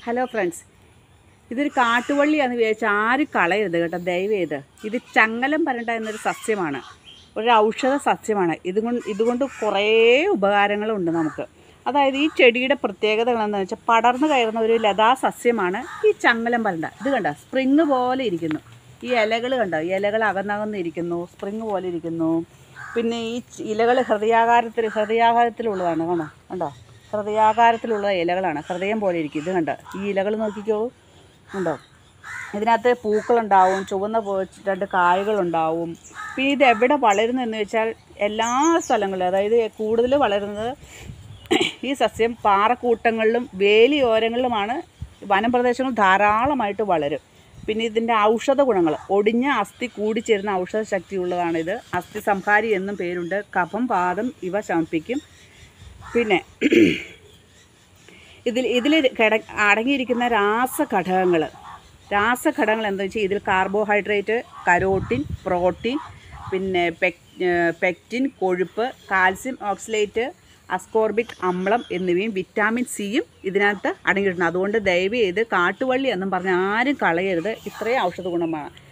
hello friends ഇതൊരു കാട്ടുവള്ളിയാന്ന് വിചാരിച്ച് ആരും കളയരുത് കേട്ടോ ദയവ് ചെയ്ത് ഇത് ചങ്ങലം പരണ്ട എന്നൊരു സസ്യമാണ് ഒരു ഔഷധ സസ്യമാണ് ഇതുകൊണ്ട് ഇതുകൊണ്ട് കുറേ ഉപകാരങ്ങളുണ്ട് നമുക്ക് അതായത് ഈ ചെടിയുടെ പ്രത്യേകതകളെന്ന് വെച്ചാൽ പടർന്നു കയറുന്ന ഒരു ലതാ സസ്യമാണ് ഈ ചങ്ങലം പരണ്ട ഇത് കണ്ട സ്പ്രിങ് പോലെ ഇരിക്കുന്നു ഈ ഇലകൾ കണ്ടോ ഈ ഇലകൾ അകന്നകന്ന് ഇരിക്കുന്നു സ്പ്രിങ് പോലെ ഇരിക്കുന്നു പിന്നെ ഈ ഇലകൾ ഹൃദയാകാരത്തിൽ ഹൃദയാകാരത്തിലുള്ളതാണ് കണ്ടോ കണ്ടോ ഹൃദയാകാരത്തിലുള്ള ഇലകളാണ് ഹൃദയം പോലെ ഇരിക്കും ഇത് കണ്ടോ ഈ ഇലകൾ നോക്കിക്കോളൂ ഉണ്ടോ ഇതിനകത്ത് പൂക്കളുണ്ടാവും ചുവന്ന പൂ രണ്ട് കായകളുണ്ടാവും പിന്നെ ഇത് എവിടെ വളരുന്നു എന്ന് വെച്ചാൽ എല്ലാ സ്ഥലങ്ങളിലും അതായത് കൂടുതൽ വളരുന്നത് ഈ സസ്യം പാറക്കൂട്ടങ്ങളിലും വേലിയോരങ്ങളിലുമാണ് വനപ്രദേശങ്ങൾ ധാരാളമായിട്ട് വളരും പിന്നെ ഇതിൻ്റെ ഔഷധ ഗുണങ്ങൾ ഒടിഞ്ഞ അസ്ഥി കൂടിച്ചേരുന്ന ഔഷധ ശക്തിയുള്ളതാണിത് അസ്ഥി സംഹാരി എന്നും പേരുണ്ട് കഫം പാദം ഇവ ശമിപ്പിക്കും പിന്നെ ഇതിൽ ഇതിൽ കിട അടങ്ങിയിരിക്കുന്ന രാസഘടകങ്ങൾ രാസഘടകങ്ങൾ എന്താ വെച്ചാൽ ഇതിൽ കാർബോഹൈഡ്രേറ്റ് കരോട്ടിൻ പ്രോട്ടീൻ പിന്നെ പെക് പെക്റ്റിൻ കൊഴുപ്പ് കാൽസ്യം ഓക്സലേറ്റ് അസ്കോർബിക് അമ്ലം എന്നിവയും വിറ്റാമിൻ സിയും ഇതിനകത്ത് അടങ്ങിയിട്ടുണ്ട് അതുകൊണ്ട് ദയവ് ചെയ്ത് കാട്ടുവള്ളി എന്നും പറഞ്ഞ് ആരും കളയരുത് ഇത്രയും ഔഷധ ഗുണമാണ്